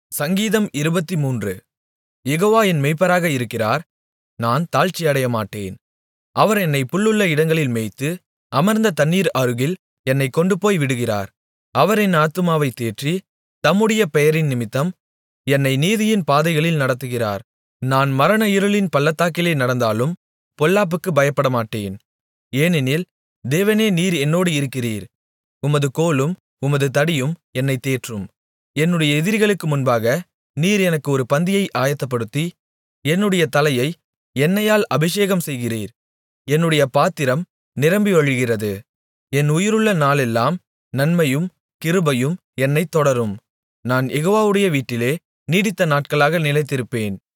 சங்கீதம் இருபத்துமூன்று யெகோவா என் மேய்ப்பராக இருக்கிறார் நான் தாழ்ச்சியடையமாட்டேன் அவர் என்னைப் புல்லுள்ள இடங்களில் மேய்த்து அமர்ந்த தண்ணீர் அருகில் என்னைக் கொண்டுபோய் விடுகிறார் அவர் என் ஆத்துமாவைத் தேற்றி தம்முடைய பெயரினிமித்தம் என்னை நீதியின் பாதைகளில் நடத்துகிறார் நான் மரண இருளின் பள்ளத்தாக்கிலே நடந்தாலும் பொல்லாப்புக்குப் பயப்படமாட்டேன் ஏனெனில் தேவனே நீர் என்னோடு இருக்கிறீர் உமது கோலும் உமது தடியும் என்னைத் தேற்றும் என்னுடைய எதிரிகளுக்கு முன்பாக நீர் எனக்கு ஒரு பந்தியை ஆயத்தப்படுத்தி என்னுடைய தலையை எண்ணெயால் அபிஷேகம் செய்கிறீர் என்னுடைய பாத்திரம் நிரம்பி வழிகிறது என் உயிருள்ள நாளெல்லாம் நன்மையும் கிருபையும் என்னைத் தொடரும் நான் யெகோவாவுடைய வீட்டிலே நீடித்த நாட்களாக நிலைத்திருப்பேன்